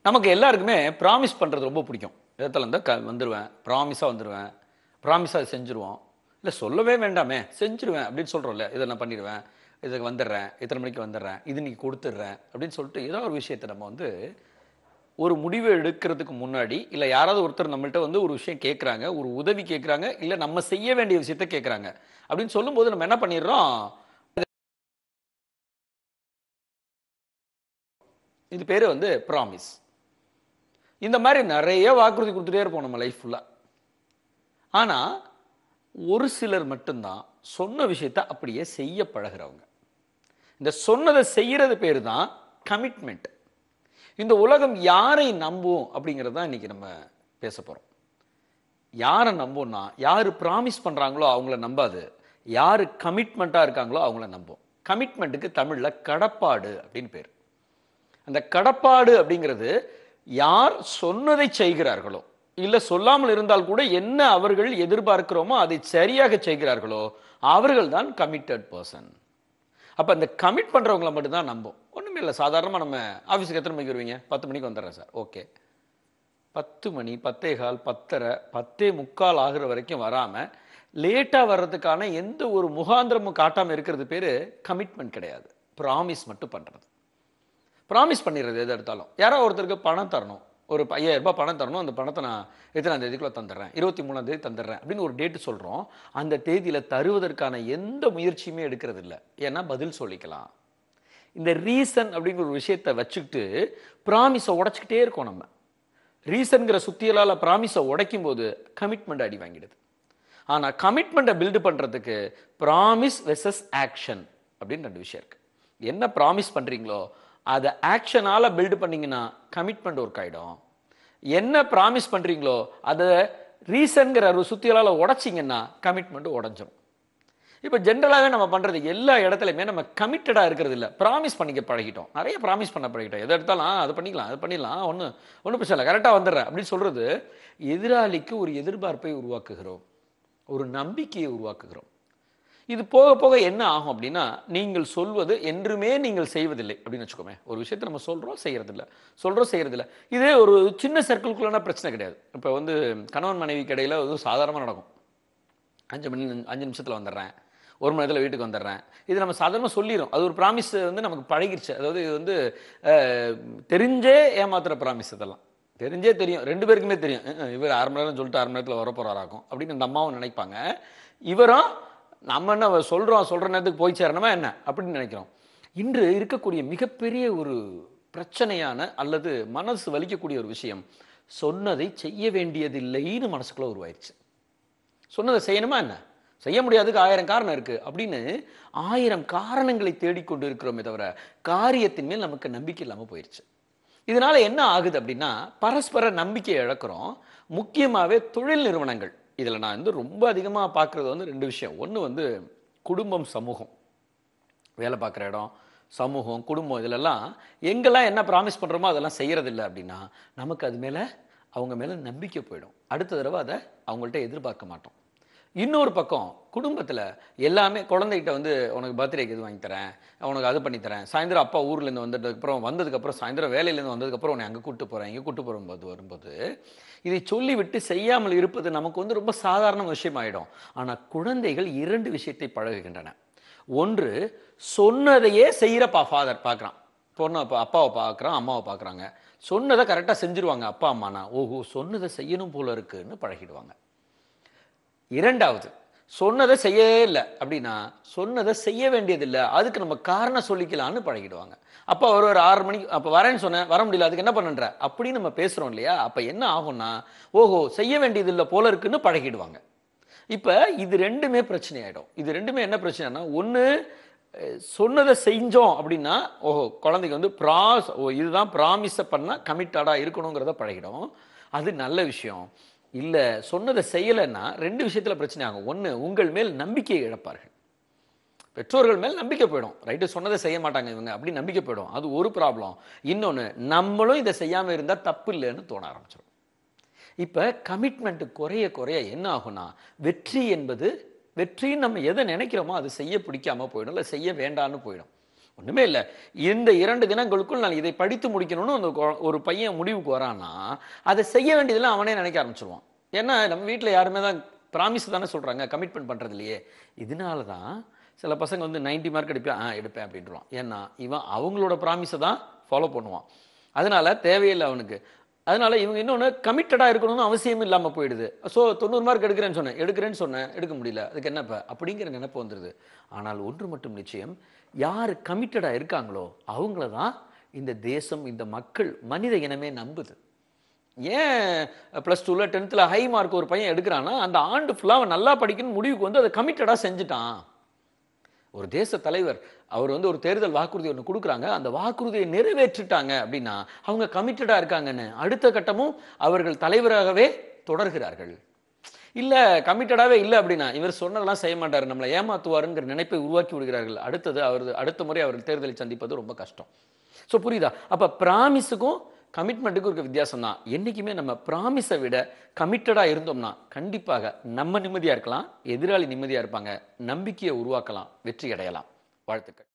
நமக்கு எல்லாருக்குமே ப்ராமிஸ் பண்ணுறது ரொம்ப பிடிக்கும் இடத்துல இருந்தால் க வந்துடுவேன் ப்ராமிஸாக வந்துடுவேன் ப்ராமிஸாக செஞ்சுருவோம் இல்லை சொல்லவே வேண்டாமே செஞ்சுருவேன் அப்படின்னு சொல்கிறோம்ல இதை நான் பண்ணிடுவேன் இதுக்கு வந்துடுறேன் இத்தனை மணிக்கு வந்துடுறேன் இது இன்னைக்கு கொடுத்துட்றேன் அப்படின்னு சொல்லிட்டு ஏதோ ஒரு விஷயத்தை நம்ம வந்து ஒரு முடிவு எடுக்கிறதுக்கு முன்னாடி இல்லை யாராவது ஒருத்தர் நம்மள்ட்ட வந்து ஒரு விஷயம் கேட்குறாங்க ஒரு உதவி கேட்குறாங்க இல்லை நம்ம செய்ய வேண்டிய விஷயத்த கேட்குறாங்க அப்படின்னு சொல்லும்போது நம்ம என்ன பண்ணிடுறோம் இது பேர் வந்து ப்ராமிஸ் இந்த மாதிரி நிறைய வாக்குறுதி கொடுத்துட்டே இருப்போம் நம்ம லைஃப் ஃபுல்லாக ஆனால் ஒரு சிலர் மட்டும்தான் சொன்ன விஷயத்த அப்படியே செய்ய பழகுறவங்க இந்த சொன்னதை செய்யறது பேர் தான் கமிட்மெண்ட் இந்த உலகம் யாரை நம்பும் அப்படிங்கிறது தான் இன்னைக்கு நம்ம பேச போகிறோம் யாரை நம்பும்னா யார் ப்ராமிஸ் பண்ணுறாங்களோ அவங்கள நம்பாது யார் கமிட்மெண்ட்டாக இருக்காங்களோ அவங்கள நம்பும் கமிட்மெண்ட்டுக்கு தமிழில் கடப்பாடு அப்படின்னு பேர் அந்த கடப்பாடு அப்படிங்கிறது யார் சொன்னதை செய்கிறார்களோ இல்லை சொல்லாமல் இருந்தால் கூட என்ன அவர்கள் எதிர்பார்க்கிறோமோ அதை சரியாக செய்கிறார்களோ அவர்கள் தான் கமிட்டட் பர்சன் அப்போ இந்த கமிட் பண்ணுறவங்கள மட்டும்தான் நம்பும் ஒன்றுமே இல்லை சாதாரணமாக நம்ம ஆஃபீஸுக்கு எத்தனை மணிக்கு வருவீங்க பத்து மணிக்கு வந்துடுறேன் சார் ஓகே பத்து மணி பத்தே கால் பத்தரை பத்தே முக்கால் ஆகுற வரைக்கும் வராமல் லேட்டாக வர்றதுக்கான எந்த ஒரு முகாந்திரமும் காட்டாமல் இருக்கிறது பேர் கமிட்மெண்ட் கிடையாது ப்ராமிஸ் மட்டும் பண்ணுறது ப்ராமிஸ் பண்ணிடுறது எது எடுத்தாலும் யாரோ ஒருத்தருக்கு பணம் தரணும் ஒரு ப- ஐயாயிரம் ரூபாய் பணம் தரணும் அந்த பணத்தை நான் எத்தனாம் தேதிக்குள்ள தந்துடுறேன் இருபத்தி மூணாம் தேதி தந்துடுறேன் அப்படின்னு ஒரு டேட்டு சொல்கிறோம் அந்த தேதியில் தருவதற்கான எந்த முயற்சியுமே எடுக்கிறது இல்லை ஏன்னா பதில் சொல்லிக்கலாம் இந்த ரீசன் அப்படிங்கிற ஒரு விஷயத்தை வச்சுக்கிட்டு ப்ராமிஸை உடைச்சிக்கிட்டே இருக்கோம் நம்ம ரீசன்கிற சுத்தியலால் ப்ராமிஸை உடைக்கும் போது கமிட்மெண்ட் அடி வாங்கிடுது ஆனால் கமிட்மெண்ட்டை பில்டு பண்ணுறதுக்கு ப்ராமிஸ் வெசஸ் ஆக்ஷன் அப்படின்னு ரெண்டு விஷயம் இருக்கு என்ன ப்ராமிஸ் பண்ணுறீங்களோ அதை ஆக்ஷனால் பில்டு பண்ணீங்கன்னா கமிட்மெண்ட் ஒர்க் ஆகிடும் என்ன ப்ராமிஸ் பண்ணுறீங்களோ அதை ரீசன்கிற ஒரு சுத்தியலால் உடைச்சிங்கன்னா கமிட்மெண்ட் உடஞ்சிரும் இப்போ ஜென்ரலாகவே நம்ம பண்ணுறது எல்லா இடத்துலையுமே நம்ம கமிட்டடாக இருக்கிறது இல்லை ப்ராமிஸ் பண்ணிக்க பழகிட்டோம் நிறைய ப்ராமிஸ் பண்ண பழகிட்டோம் எதை எடுத்தாலும் ஆ, அது பண்ணிக்கலாம் அது பண்ணிடலாம் ஒன்றும் ஒன்றும் பிரச்சனை இல்லை கரெக்டாக வந்துடுறேன் அப்படின்னு சொல்கிறது எதிராளிக்கு ஒரு எதிர்பார்ப்பை உருவாக்குகிறோம் ஒரு நம்பிக்கையை உருவாக்குகிறோம் இது போக போக என்ன ஆகும் அப்படின்னா நீங்கள் சொல்வது என்றுமே நீங்கள் செய்வதில்லை அப்படின்னு வச்சுக்கோமே ஒரு விஷயத்தை நம்ம சொல்கிறோம் செய்யறதில்ல சொல்கிறோம் செய்யறதில்ல இதே ஒரு சின்ன சர்க்கிள்குள்ளனா பிரச்சனை கிடையாது இப்போ வந்து கணவன் மனைவிக்கு இடையில அது சாதாரணமாக நடக்கும் அஞ்சு மணி அஞ்சு நிமிஷத்தில் வந்துடுறேன் ஒரு மணி நேரத்தில் வீட்டுக்கு வந்துடுறேன் இது நம்ம சாதாரணமாக சொல்லிடும் அது ஒரு ப்ராமிஸ் வந்து நமக்கு பழகிருச்சு அதாவது இது வந்து அஹ், தெரிஞ்சே ஏமாத்துற ப்ராமிஸ் இதெல்லாம் தெரிஞ்சே தெரியும் ரெண்டு பேருக்குமே தெரியும் அஹ், அஹ், இவர் அரை மணி நேரம் சொல்லிட்டு அரை மணி நேரத்தில் வர போகிறாராக்கும் அப்படின்னு அந்த அம்மாவும் நினைப்பாங்க இவரும் நம்ம என்ன சொல்கிறோம் சொல்கிற நேரத்துக்கு போய் சேரணுமா என்ன அப்படின்னு நினைக்கிறோம் இன்று இருக்கக்கூடிய மிகப்பெரிய ஒரு பிரச்சனையான அல்லது மனசு வலிக்கக்கூடிய ஒரு விஷயம் சொன்னதை செய்ய வேண்டியதில்லைன்னு மனசுக்குள்ள உருவாயிருச்சு சொன்னதை செய்யணுமா என்ன செய்ய முடியாதுக்கு ஆயிரம் காரணம் இருக்கு அப்படின்னு ஆயிரம் காரணங்களை தேடிக்கொண்டு இருக்கிறோமே தவிர காரியத்தின் மேல் நமக்கு நம்பிக்கை இல்லாமல் போயிடுச்சு இதனால என்ன ஆகுது அப்படின்னா பரஸ்பர நம்பிக்கையை இழக்கிறோம் முக்கியமாகவே தொழில் நிறுவனங்கள் இதில் நான் வந்து ரொம்ப அதிகமாக பார்க்குறது வந்து ரெண்டு விஷயம் ஒன்று வந்து குடும்பம் சமூகம் வேலை பார்க்குற இடம் சமூகம் குடும்பம் இதிலெல்லாம் எங்கெல்லாம் என்ன ப்ராமிஸ் பண்ணுறோமோ அதெல்லாம் செய்கிறதில்ல அப்படின்னா நமக்கு அது மேலே அவங்க மேலே நம்பிக்கை போயிடும் அடுத்த தடவை அதை அவங்கள்ட்ட எதிர்பார்க்க மாட்டோம் இன்னொரு பக்கம் குடும்பத்தில் எல்லாமே குழந்தைகிட்ட வந்து உனக்கு பர்த்டேக்கு இது வாங்கி தரேன் உனக்கு அது பண்ணி தரேன் சாயந்தரம் அப்பா ஊர்லேருந்து வந்ததுக்கப்புறம் வந்ததுக்கப்புறம் சாயந்தரம் வேலையிலேருந்து வந்ததுக்கப்புறம் உன்னை அங்கே கூட்டு போகிறேன் இங்கே கூட்டு போகும்போது வரும்போது இதை சொல்லிவிட்டு செய்யாமல் இருப்பது நமக்கு வந்து ரொம்ப சாதாரண விஷயமாயிடும் ஆனால் குழந்தைகள் இரண்டு விஷயத்தை பழகுகின்றன ஒன்று சொன்னதையே செய்கிற பா ஃபாதர் பார்க்குறான் பொண்ணு அப்பா அப்பாவை பார்க்குறான் அம்மாவை பார்க்குறாங்க சொன்னதை கரெக்டாக செஞ்சுருவாங்க அப்பா அம்மானா ஓஹோ சொன்னதை செய்யணும் போல இருக்குன்னு பழகிடுவாங்க இரண்டாவது சொன்னதை செய்யவே இல்லை அப்படின்னா சொன்னதை செய்ய வேண்டியதில்லை அதுக்கு நம்ம காரணம் சொல்லிக்கலாம்னு பழகிடுவாங்க அப்போ ஒரு ஒரு ஆறு மணிக்கு அப்போ வரேன்னு சொன்னேன் வர முடியல அதுக்கு என்ன பண்ணுன்ற அப்படின்னு நம்ம பேசுகிறோம் இல்லையா அப்போ என்ன ஆகும்னா ஓஹோ செய்ய வேண்டியதில்லை போல இருக்குன்னு பழகிடுவாங்க இப்போ இது ரெண்டுமே பிரச்சனை ஆயிடும் இது ரெண்டுமே என்ன பிரச்சனைனா ஒன்று சொன்னதை செஞ்சோம் அப்படின்னா ஓஹோ குழந்தைக்கு வந்து ப்ராஸ் ஓ இதுதான் ப்ராமிஸை பண்ணால் கமிட்டடாக இருக்கணுங்கிறத பழகிடும் அது நல்ல விஷயம் இல்லை சொன்னதை செய்யலைன்னா ரெண்டு விஷயத்தில் பிரச்சனை ஆகும் ஒன்று உங்கள் மேல் நம்பிக்கையை இழப்பார்கள் பெற்றோர்கள் மேல் நம்பிக்கை போயிடும் ரைட்டு சொன்னதை செய்ய மாட்டாங்க இவங்க அப்படி நம்பிக்கை போயிடும் அது ஒரு ப்ராப்ளம் இன்னொன்று நம்மளும் இதை செய்யாமல் இருந்தால் தப்பு இல்லைன்னு தோண ஆரம்பிச்சிடும் இப்போ கமிட்மெண்ட் குறைய குறைய என்ன ஆகும்னா வெற்றி என்பது வெற்றின்னு நம்ம எதை நினைக்கிறோமோ அது செய்ய பிடிக்காம போயிடும் இல்லை செய்ய வேண்டான்னு போயிடும் ஒண்ணுமே இல்லை இந்த இரண்டு தினங்களுக்குள் நான் இதை படித்து முடிக்கணும்னு அந்த கொ- ஒரு பையன் முடிவுக்கு வரான்னா அதை செய்ய வேண்டியதெல்லாம் அவனே நினைக்க ஆரம்பிச்சிருவான் ஏன்னா நம்ம வீட்டில் யாருமே தான் ப்ராமிஸ் தானே சொல்றாங்க கமிட்மெண்ட் பண்றது இல்லையே இதனால தான் சில பசங்க வந்து 90 மார்க் எடுப்பேன் ஆ எடுப்பேன் அப்படின்றான் ஏன்னா இவன் அவங்களோட ப்ராமிஸை தான் ஃபாலோ பண்ணுவான் அதனால தேவையில்லை அவனுக்கு அதனால இவங்க இன்னொன்று கமிட்டடாக இருக்கணும்னு அவசியம் இல்லாமல் போயிடுது ஸோ தொண்ணூறு மார்க் எடுக்கிறேன்னு சொன்னேன் எடுக்கிறேன்னு சொன்னேன் எடுக்க முடியல அதுக்கு என்ன இப்போ அப்படிங்கிற நினைப்பு வந்துடுது ஆனால் ஒன்று மட்டும் நிச்சயம் யார் கமிட்டடாக இருக்காங்களோ அவங்கள தான் இந்த தேசம் இந்த மக்கள் மனித இனமே நம்புது ஏன் ப்ளஸ் டூவில் டென்த்தில் ஹை மார்க் ஒரு பையன் எடுக்கிறான்னா அந்த ஆண்டு ஃபுல்லாக அவன் நல்லா படிக்கணும்னு முடிவுக்கு வந்து அதை கமிட்டடாக செஞ்சுட்டான் ஒரு தேச தலைவர் அவர் வந்து ஒரு தேர்தல் வாக்குறுதி ஒன்று கொடுக்குறாங்க அந்த வாக்குறுதியை நிறைவேற்றிட்டாங்க அப்படின்னா அவங்க கமிட்டடாக இருக்காங்கன்னு அடுத்த கட்டமும் அவர்கள் தலைவராகவே தொடர்கிறார்கள் இல்லை கமிட்டடாகவே இல்லை அப்படின்னா இவர் சொன்னதெல்லாம் செய்ய மாட்டார் நம்மளை ஏமாத்துவாருங்கிற நினைப்பை உருவாக்கி விடுகிறார்கள் அடுத்தது அவர் அடுத்த முறை அவர்கள் தேர்தலை சந்திப்பது ரொம்ப கஷ்டம் ஸோ புரியுதா அப்போ ப்ராமிஸுக்கும் கமிட்மெண்ட்டுக்கும் இருக்க வித்தியாசம் தான் என்றைக்குமே நம்ம ப்ராமிஸை விட கமிட்டடாக இருந்தோம்னா கண்டிப்பாக நம்ம நிம்மதியாக இருக்கலாம் எதிராளி நிம்மதியாக இருப்பாங்க நம்பிக்கையை உருவாக்கலாம் வெற்றி அடையலாம் வாழ்த்துக்கள்